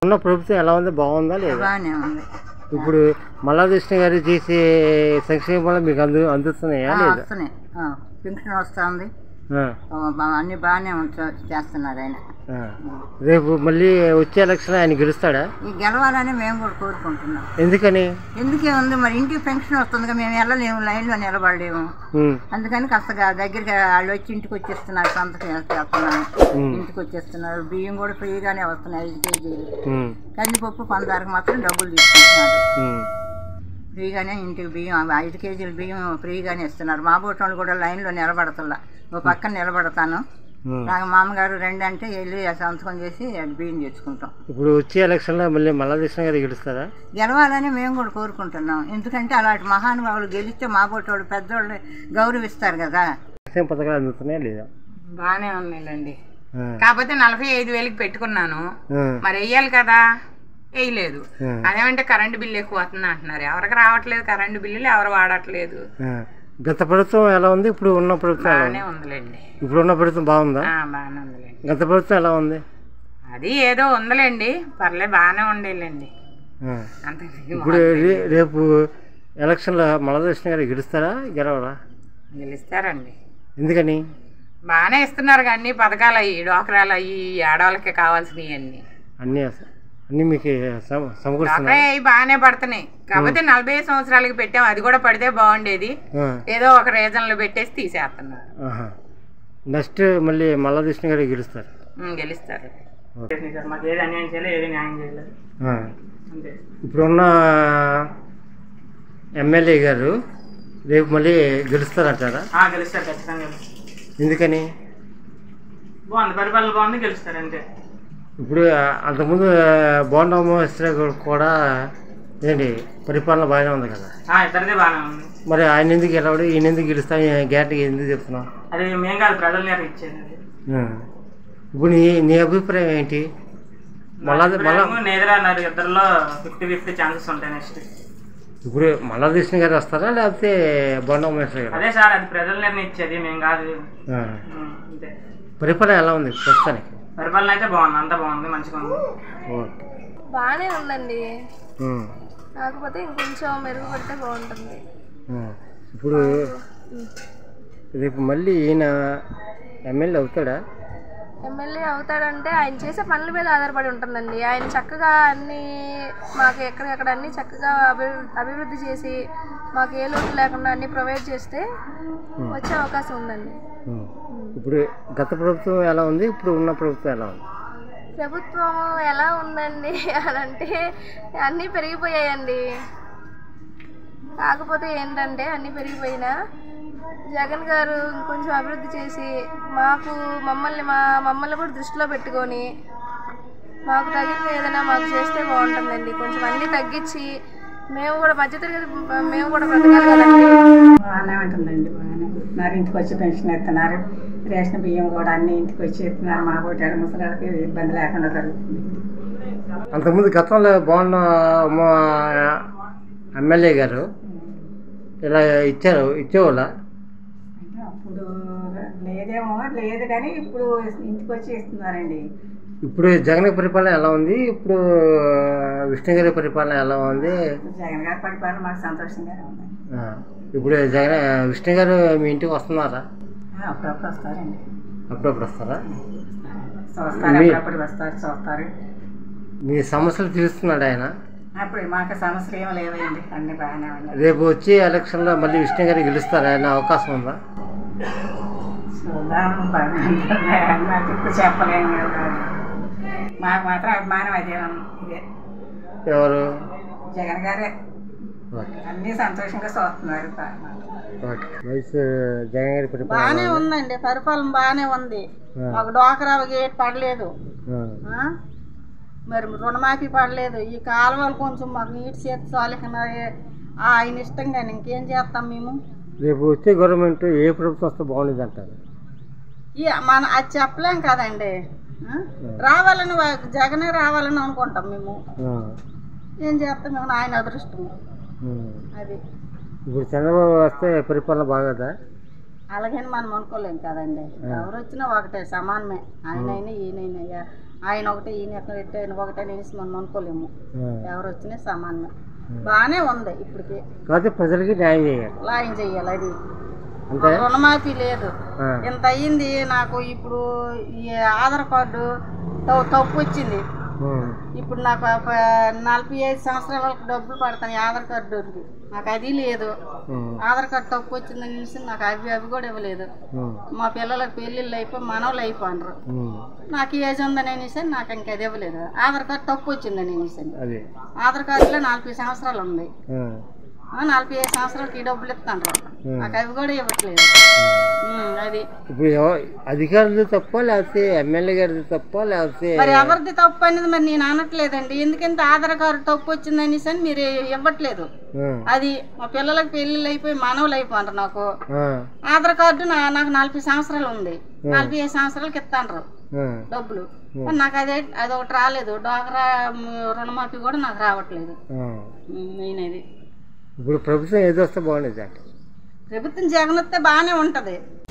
ఉన్న ప్రభుత్వం ఎలా ఉంది బాగుందా లేదా బాగానే ఉంది ఇప్పుడు మల్లాకృష్ణ గారు చేసే సంక్షేమం వల్ల మీకు అందు అందుతున్నాయా ఆ, లేదా వస్తున్నాయి ఆ, పింఛన్ వస్తుంది ఆ, ఆ, బా- అన్ని బాగానే ఉంచ- చేస్తున్నారు ఆయన ఆ. రేపు మళ్ళీ వచ్చే ఎలక్షన్ ఆయన గెలుస్తాడా ఈ గెలవాలని మేము కూడా కోరుకుంటున్నాం ఎందుకని ఎందుకే ఉంది మరి ఇంటికి పెన్షన్ వస్తుందిగా మేము వెళ్ళలేము లైన్లో నిలబడలేము ఉమ్, అందుకని కాస్త గా- దగ్గరికి వాళ్ళు వచ్చి ఇంటికి వచ్చేస్తున్నారు సంతకం చేస్తున్నాను ఉమ్, ఇంటికి వచ్చేస్తున్నారు బియ్యం కూడా ఫ్రీగానే వస్తున్నాయి ఐదు కేజీలు ఉమ్, కందిపప్పు పందారికి మాత్రం డబ్బులు తీసుకుంటున్నారు ఉమ్, ఫ్రీగానే ఇంటికి బియ్యం అవి ఐదు కేజీలు బియ్యం ఫ్రీగానే ఇస్తున్నారు మా బోటోళ్ళు కూడా లైన్లో నిలబడతల్లా ఓ పక్కన నిలబడతాను ఉమ్. నాకు మామగారు రెండు అంటే వెళ్ళి ఆ సంతకం చేసి అది బియ్యం తెచ్చుకుంటాం ఇప్పుడు వచ్చే ఎలక్షన్లో మళ్ళీ మల్లాకృష్ణ గారు గెలుస్తారా గెలవాలని మేము కూడా కోరుకుంటున్నాం ఎందుకంటే అలాంటి మహానుభావులు గెలిస్తే మా బోటోళ్ళు పెద్దోళ్ళు గౌరవిస్తారు కదా సంక్షేమ పథకాలు అందుతున్నాయా లేదా బాగానే ఉన్నాయిలేండి ఆ, కాకపోతే నలభై ఐదు వేలకి పెట్టుకున్నాను ఆ, మరి వెయ్యాలి కదా వేయలేదు ఆ, అదేమంటే కరెంటు బిల్లు ఎక్కువ వస్తుంది అంటున్నారు ఎవరికి రావట్లేదు కరెంటు బిల్లులు ఎవరు వాడట్లేదు ఆ. గత ప్రభుత్వం ఎలా ఉంది ఇప్పుడు ఉన్న ప్రభుత్వం ఎలా ఉంది బాగానే ఉందిలేండి ఇప్పుడు ఉన్న ప్రభుత్వం బాగుందా ఆ, బాగానే ఉందిలేండి గత ప్రభుత్వం ఎలా ఉంది అది ఏదో ఉందిలేండి పర్లే బాగానే ఉండేలేండి ఆ. అంత ఇప్పుడు రే- రేపు ఎలక్షన్లో మల్లాకృష్ణ గారు గెలుస్తారా గెలవరా గెలుస్తారండి ఎందుకని బాగానే ఇస్తున్నారు కానీ పథకాలు అయ్యి డోకరాలు అయ్యి ఆడవాళ్ళకి కావాల్సినవి అన్ని అన్నీ అన్నీ మీకు సమ- సమకూరుస్తున్నాయి డోకరా అవి బాగానే పడుతున్నాయి కాకపోతే నలభై ఐదు సంవత్సరాలకి పెట్టాం అది కూడా పడితే బాగుండేది ఆ, ఏదో ఒక రీజన్లో పెట్టేసి తీసేస్తున్నారు ఆహా. నెక్స్ట్ మళ్ళీ మల్లాకృష్ణ గారు గెలుస్తారు ఉమ్, గెలుస్తారు మాకు ఏది అన్యాయం చేయలేదు ఏది న్యాయం చేయలేదు ఆ. అంతే ఇప్పుడున్న ఎమ్మెల్యే గారు రేపు మళ్ళీ గెలుస్తారంటారా ఆ, గెలుస్తారు ఖచ్చితంగా గెలుస్తారు ఎందుకని బాగుంది పరిపాలన బాగుంది గెలుస్తారు అంతే ఇప్పుడు అంతకుముందు బోండా మహేశ్వర కూడా ఏంటి పరిపాలన బాగానే ఉంది కదా ఆ, ఇద్దరిదే బాగానే ఉంది మరి ఆయన ఎందుకు గెలవడు ఈయన ఎందుకు గెలుస్తా గ్యారంటీ ఎందుకు చెప్తున్నావు అది మేం కాదు ప్రజల నేర ఇచ్చేది అది. ఆ. ఇప్పుడు నీ నీ అభిప్రాయం ఏంటి మళ్ళా మళ్ళా ఇప్పుడేమో నేదరా అన్నారు ఇద్దరిలో ఫిఫ్టీ ఫిఫ్టీ ఛాన్సెస్ ఉంటాయి నెక్స్ట్ ఇప్పుడు మల్లాకృష్ణ గారు వస్తారా లేకపోతే బొండా మహేశ్వర గారు అదే సార్ అది ప్రజల నిర్ణయం ఇచ్చేది మేం కాదు ఆ. ఉం, అంతే పరిపాలన ఎలా ఉంది ప్రస్తుతానికి పరిపాలన అయితే బాగుంది అంతా బాగుంది మంచిగా ఉంది ఓకే బాగానే ఉందండి ఉమ్. కాకపోతే ఇంకొంచెం మెరుగుపడితే బాగుంటుంది ఆ. ఇప్పుడు రేపు మళ్ళీ ఈయన ఎమ్మెల్యే అవుతాడా ఎమ్మెల్యే అవుతాడంటే ఆయన చేసే పనుల మీద ఆధారపడి ఉంటుందండి ఆయన చక్కగా అన్ని మాకు ఎక్కడెక్కడ అన్ని చక్కగా అభివృద్ధి అభివృద్ధి చేసి మాకు ఏ లోటు లేకుండా అన్ని ప్రొవైడ్ చేస్తే వచ్చే అవకాశం ఉందండి ఉమ్. ఇప్పుడు గత ప్రభుత్వం ఎలా ఉంది ఇప్పుడు ఉన్న ప్రభుత్వం ఎలా ఉంది ప్రభుత్వం ఎలా ఉందండి అని అంటే అన్నీ పెరిగిపోయాయండి కాకపోతే ఏంటంటే అన్నీ పెరిగిపోయినా జగన్ గారు ఇంకొంచెం అభివృద్ధి చేసి మాకు మమ్మల్ని మా మమ్మల్ని కూడా దృష్టిలో పెట్టుకొని మాకు తగింది ఏదైనా మాకు చేస్తే బాగుంటుందండి కొంచెం అన్నీ తగ్గించి మేము కూడా మధ్యతరగతి మేము కూడా బ్రతకాలి కదండి బాగానే ఉంటుందండి బాగానే ఇస్తున్నారు ఇంటికి వచ్చి పెన్షన్ ఇస్తున్నారు రేషన్ బియ్యం కూడా అన్ని ఇంటికి వచ్చి ఇస్తున్నారు మా పోటీ ముసలికి ఇబ్బంది లేకుండా జరుగుతుంది అంతకుముందు గతంలో బాగున్న మా ఎమ్మెల్యే గారు ఇలా ఇచ్చారు ఇచ్చేవాళ్ళ అంటే అప్పుడు లేదేమో లేదు కానీ ఇప్పుడు ఇంటికి వచ్చి ఇస్తున్నారండి ఇప్పుడు జగన్ పరిపాలన ఎలా ఉంది ఇప్పుడు విష్ణు గారి పరిపాలన ఎలా ఉంది జగన్ గారి పరిపాలన మాకు సంతోషంగానే ఉంది ఆ, ఇప్పుడు జగన్ విష్ణు గారు మీ ఇంటికి వస్తున్నారా ఆ, అప్పుడప్పుడు వస్తారండి అప్పుడప్పుడు వస్తారా చూస్తారు మీ- అప్పుడప్పుడు వస్తారు చూస్తారు మీ సమస్యలు తీరుస్తున్నాడు ఆయన అప్పుడు మాకు సమస్యలు ఏమి లేవండి అన్ని బాగానే ఉన్నాయి రేపు వచ్చే ఎలక్షన్లో మళ్ళీ విష్ణు గారు గెలుస్తారా అనే అవకాశం ఉందా చూద్దాం బాగానే ఉంటుంది అన్నట్టు ఇప్పుడు చెప్పలేము కదా. మాకు మాత్రం అభిమానం అదే ఉంది. ఇదే ఎవరు జగన్ గారే ఓకే అన్ని సంతోషంగా చూస్తున్నారు బాగా. ఓకే వయసు జగన్ గారి పరిపాలన బాగానే ఎలా ఉంది? ఉందండి పరిపాలన బాగానే ఉంది ఆ, మాకు డోకరా గేట్ పడలేదు ఆ, ఆ? మరి రుణమాఫీ పడలేదు ఈ కాలువలు కొంచెం మాకు నీటి చేతి చాలికన్నాయి ఆయన ఇష్టంగా ఇంకేం చేస్తాం మేము రేపు వచ్చే గవర్నమెంట్ ఏ ప్రభుత్వం వస్తే బాగుండేది అంటారు ఈ మన అది చెప్పలేం కదండి ఆ? రావాలని వా- జగనే రావాలని అనుకుంటాం మేము ఆ, ఏం చేస్తాం మేము ఆయన అదృష్టం ఉమ్. అది ఇప్పుడు చంద్రబాబు వస్తే పరిపాలన బాగదా అలాగని మనం అనుకోలేం కదండి ఎవరు వచ్చినా ఒకటే సమానమే ఆయన అయినా ఈయనైనా ఆయన ఒకటే ఈయన ఒకటే ఈయన ఒకటే అనేసి మనం అనుకోలేము ఆ. ఎవరు వచ్చినా సమానమే బాగానే ఉంది ఇప్పటికి కాకపోతే ప్రజలకి న్యాయం చేయాలి లాయం చెయ్యాలి అది అంతే రుణమాఫీ లేదు ఆ. ఇంత అయ్యింది నాకు ఇప్పుడు ఈ ఆధార్ కార్డు త- తప్పు వచ్చింది ఉమ్. ఇప్పుడు నాకు ఆ ప- నలభై ఐదు సంవత్సరాల వరకు డబ్బులు పడతాను ఈ ఆధార్ కార్డు నాకు అది లేదు ఉమ్. ఆధార్ కార్డు తప్పు వచ్చిందని తెలిసి నాకు అవి అవి కూడా ఇవ్వలేదు ఉమ్. మా పిల్లలకు పెళ్ళిళ్ళు అయిపోయి మనవలు అయిపోయినరు ఉమ్. నాకు ఈ ఏజ్ ఉందని అనేసి నాకు ఇంకా అది ఇవ్వలేదు ఆధార్ కార్డు తప్పు వచ్చిందని అనేసి అదే ఆధార్ కార్డులో నలభై సంవత్సరాలు ఉంది ఆ. ఆ, నలభై ఐదు సంవత్సరాలకి ఈ డబ్బులు ఇస్తాను నాకు అవి కూడా ఇవ్వట్లేదు ఉమ్, అది ఇప్పుడు ఎవ- అధికారులు తప్ప లేకపోతే ఎమ్మెల్యే గారిది తప్ప లేకపోతే మరి ఎవరిది తప్పు అనేది మరి నేను అనట్లేదండి ఎందుకంటే ఆధార్ కార్డు తప్పు వచ్చింది అనేసి అని మీరు ఇవ్వట్లేదు ఆ. అది మా పిల్లలకు పెళ్ళిళ్ళు అయిపోయి మనవలు అయిపోయినారు నాకు ఆ. ఆధార్ కార్డు నా నాకు నలభై సంవత్సరాలు ఉంది నలభై ఐదు సంవత్సరాలకి ఇస్తాండ్రు ఆ. డబ్బులు మరి నాకు అదే అది ఒకటి రాలేదు డ్వాక్రా మ్, రుణమాఫీ కూడా నాకు రావట్లేదు ఆ. మెయిన్ అది ఇప్పుడు ప్రభుత్వం ఏది వస్తే బాగుండేది అంటే ప్రభుత్వం జగన్ వస్తే బాగానే ఉంటుంది